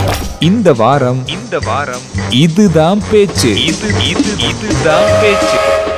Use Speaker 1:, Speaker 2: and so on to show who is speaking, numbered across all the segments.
Speaker 1: இந்த வாரம் இந்த வாரம் இதுதான் பேச்சு இது இது இதுதான் பேச்சு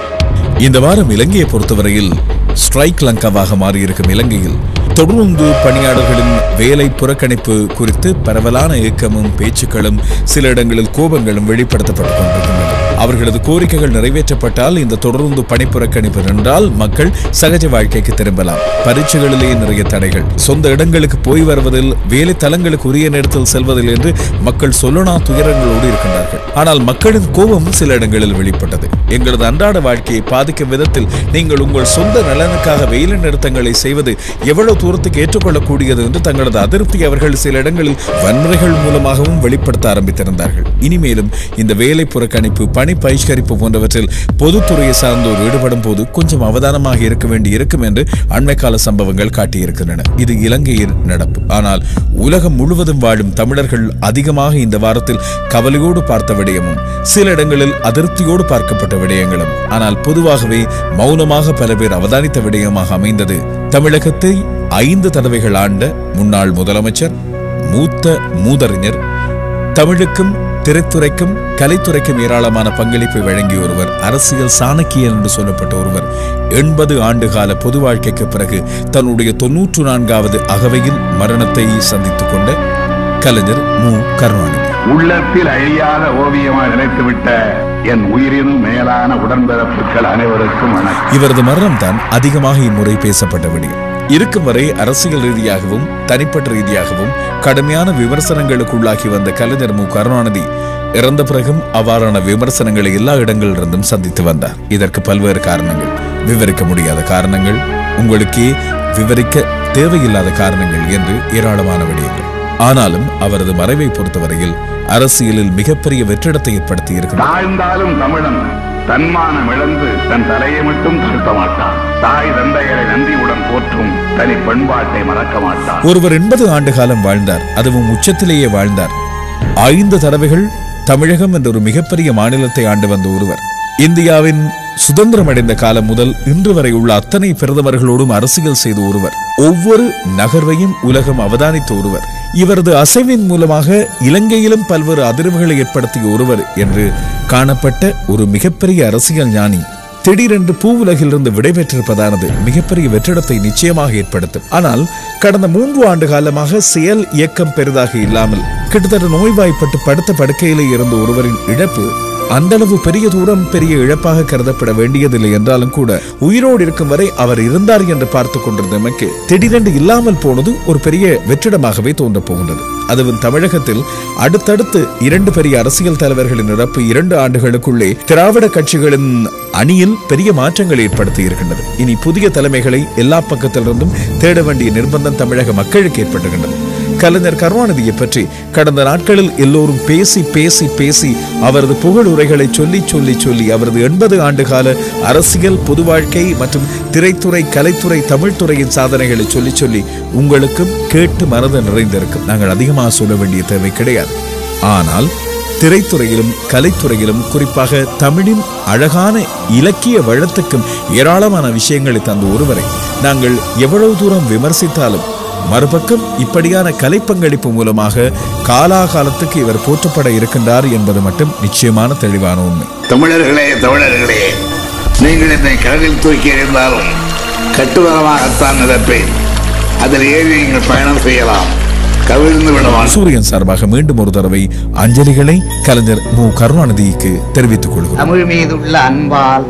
Speaker 2: இந்த வாரம் இலங்கையை பொறுத்தவரையில் ஸ்ட்ரைக் லங்காவாக மாறியிருக்கும் இலங்கையில் தொடர்ந்து பணியாளர்களின் வேலை புறக்கணிப்பு குறித்து பரவலான இயக்கமும் பேச்சுக்களும் சில இடங்களில் கோபங்களும் வெளிப்படுத்தப்பட்டுக் கொண்டிருக்கின்றன அவர்களது கோரிக்கைகள் நிறைவேற்றப்பட்டால் இந்த தொடர்ந்து பணி புறக்கணிப்பு நின்றால் மக்கள் சகஜ வாழ்க்கைக்கு திரும்பலாம் பரீட்சைகளிலேயே நிறைய தடைகள் சொந்த இடங்களுக்கு போய் வருவதில் வேலை தலங்களுக்கு உரிய நேரத்தில் செல்வதில் என்று மக்கள் சொல்லனா துயரங்களோடு இருக்கின்றார்கள் ஆனால் மக்களின் கோபம் சில இடங்களில் வெளிப்பட்டது எங்களது அன்றாட வாழ்க்கையை பாதிக்கும் விதத்தில் நீங்கள் உங்கள் சொந்த நலனுக்காக வேலை நிறுத்தங்களை செய்வது எவ்வளவு தூரத்துக்கு ஏற்றுக்கொள்ளக்கூடியது என்று தங்களது அதிருப்தி அவர்கள் சில இடங்களில் வன்முறைகள் மூலமாகவும் வெளிப்படுத்த ஆரம்பித்திருந்தார்கள் இனிமேலும் இந்த வேலை புறக்கணிப்பு பணி பயிஷ்கரிப்பு போன்றவற்றில் பொதுத்துறையை சார்ந்தோர் ஈடுபடும் போது கொஞ்சம் அவதானமாக இருக்க வேண்டி இருக்கும் என்று அண்மைக்கால சம்பவங்கள் காட்டியிருக்கின்றன இது இலங்கையின் நடப்பு ஆனால் உலகம் முழுவதும் வாழும் தமிழர்கள் அதிகமாக இந்த வாரத்தில் கவலையோடு பார்த்த விடயமும் சில இடங்களில் அதிருப்தியோடு பார்க்கப்பட்ட விடயங்களும் ஆனால் பொதுவாகவே மௌனமாக பல பேர் அவதானித்த விடயமாக அமைந்தது தமிழகத்தை ஐந்து தடவைகள் ஆண்ட முன்னாள் முதலமைச்சர் மூத்த மூதறிஞர் தமிழுக்கும் திரைத்துறைக்கும் கலைத்துறைக்கும் ஏராளமான பங்களிப்பை வழங்கிய ஒருவர் அரசியல் சாணக்கியன் என்று சொல்லப்பட்ட ஒருவர் எண்பது ஆண்டுகால பொது வாழ்க்கைக்கு பிறகு தன்னுடைய தொன்னூற்று நான்காவது அகவையில் மரணத்தை சந்தித்துக் கொண்ட கலைஞர் மு கருணாநிதி
Speaker 3: உள்ளத்தில் அழியாத ஓவியமாக நினைத்துவிட்ட என் உயிரினும் மேலான உடன்பிறப்புகள் அனைவருக்கும் வணக்கம்
Speaker 2: இவரது மரணம்தான் அதிகமாக இம்முறை பேசப்பட்ட விடயம் இருக்கும் வரை அரசியல் ரீதியாகவும் தனிப்பட்ட ரீதியாகவும் கடுமையான விமர்சனங்களுக்குள்ளாகி வந்த கலைஞர் மு கருணாநிதி இறந்த பிறகும் அவ்வாறான விமர்சனங்களை எல்லா இடங்களிலிருந்தும் சந்தித்து வந்தார் இதற்கு பல்வேறு காரணங்கள் விவரிக்க முடியாத காரணங்கள் உங்களுக்கே விவரிக்க தேவையில்லாத காரணங்கள் என்று ஏராளமான விடயங்கள் ஆனாலும் அவரது மறைவை பொறுத்தவரையில் அரசியலில் மிகப்பெரிய வெற்றிடத்தை ஏற்படுத்தி இருக்கிறார்
Speaker 3: தாழ்ந்தாலும் தமிழன் தன்மானம் இழந்து தன் தலையை மட்டும் தாழ்த்த மாட்டான் தாய் தந்தையரை நன்றியுடன் போற்றும் தனி பண்பாட்டை மறக்க மாட்டான்
Speaker 2: ஒருவர் எண்பது ஆண்டு காலம் வாழ்ந்தார் அதுவும் உச்சத்திலேயே வாழ்ந்தார் ஐந்து தடவைகள் தமிழகம் என்ற ஒரு மிகப்பெரிய மாநிலத்தை ஆண்டு வந்த ஒருவர் இந்தியாவின் சுதந்திரம் அடைந்த காலம் முதல் இன்று வரை உள்ள அத்தனை பிரதமர்களோடும் அரசியல் செய்த ஒருவர் ஒவ்வொரு நகர்வையும் உலகம் அவதானித்த ஒருவர் இவரது அசைவின் மூலமாக இலங்கையிலும் பல்வேறு அதிர்வுகளை ஏற்படுத்திய ஒருவர் என்று காணப்பட்ட ஒரு மிகப்பெரிய அரசியல் ஞானி திடீரென்று பூவுலகிலிருந்து விடைபெற்றிருப்பதானது மிகப்பெரிய வெற்றிடத்தை நிச்சயமாக ஏற்படுத்தும் ஆனால் கடந்த மூன்று ஆண்டு காலமாக செயல் இயக்கம் பெரிதாக இல்லாமல் கிட்டத்தட்ட நோய்வாய்ப்பட்டு படுத்த படுக்கையிலே இருந்த ஒருவரின் இழப்பு அந்தளவு பெரிய தூரம் பெரிய இழப்பாக கருதப்பட வேண்டியதில்லை என்றாலும் கூட உயிரோடு இருக்கும் வரை அவர் இருந்தார் என்று பார்த்து கொண்டிருந்த எமக்கு திடீரென்று இல்லாமல் போனது ஒரு பெரிய வெற்றிடமாகவே தோன்றப் போகின்றது அதுவும் தமிழகத்தில் அடுத்தடுத்து இரண்டு பெரிய அரசியல் தலைவர்களின் இறப்பு இரண்டு ஆண்டுகளுக்குள்ளே திராவிட கட்சிகளின் அணியில் பெரிய மாற்றங்கள் ஏற்படுத்தி இருக்கின்றது இனி புதிய தலைமைகளை எல்லா பக்கத்திலிருந்தும் தேட வேண்டிய நிர்பந்தம் தமிழக மக்களுக்கு ஏற்பட்டுகின்றது கலைஞர் கருணாநிதியை பற்றி கடந்த நாட்களில் எல்லோரும் பேசி பேசி பேசி அவரது புகழுரைகளை சொல்லி சொல்லி சொல்லி அவரது எண்பது ஆண்டு கால அரசியல் பொது வாழ்க்கை மற்றும் திரைத்துறை கலைத்துறை தமிழ் துறையின் சாதனைகளை சொல்லி சொல்லி உங்களுக்கும் கேட்டு மனது நிறைந்திருக்கும் நாங்கள் அதிகமாக சொல்ல வேண்டிய தேவை கிடையாது ஆனால் திரைத்துறையிலும் கலைத்துறையிலும் குறிப்பாக தமிழின் அழகான இலக்கிய வளத்துக்கும் ஏராளமான விஷயங்களை தந்த ஒருவரை நாங்கள் எவ்வளவு தூரம் விமர்சித்தாலும் மறுபக்கம் இப்படியான கலைப்பங்களிப்பு மூலமாக காலாகாலத்துக்கு இவர் போற்றப்பட இருக்கின்றார் என்பது மட்டும் நிச்சயமான தெளிவான உண்மை
Speaker 3: தமிழர்களே தமிழர்களே நீங்கள் என்னை கடலில் தூக்கி எறிந்தாலும் கட்டுமரமாகத்தான் நினைப்பேன் அதில் ஏறி நீங்கள் பயணம் செய்யலாம் கவிழ்ந்து விடலாம்
Speaker 2: சூரியன் சார்பாக மீண்டும் ஒரு தடவை அஞ்சலிகளை கலைஞர் மு கருணாநிதிக்கு தெரிவித்துக் கொள்கிறோம்
Speaker 4: தமிழ் மீதுள்ள அன்பால்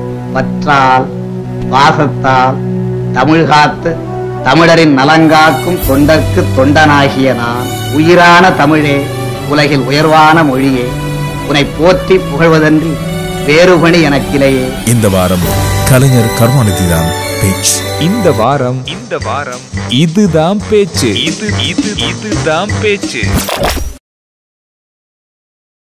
Speaker 4: பற்றால் பாசத்தால் தமிழ் காத்து தமிழரின் நலங்காக்கும் தொண்டர்க்கு தொண்டனாகிய நான் உயிரான தமிழே உலகில் உயர்வான மொழியே உன்னை போற்றி புகழ்வதன்றி வேறுபணி எனக்கிலேயே
Speaker 2: இந்த வாரம் கலைஞர் கருணாநிதி தான் பேச்சு
Speaker 1: இந்த வாரம் இந்த வாரம் இதுதான் பேச்சு இது இது இதுதான் பேச்சு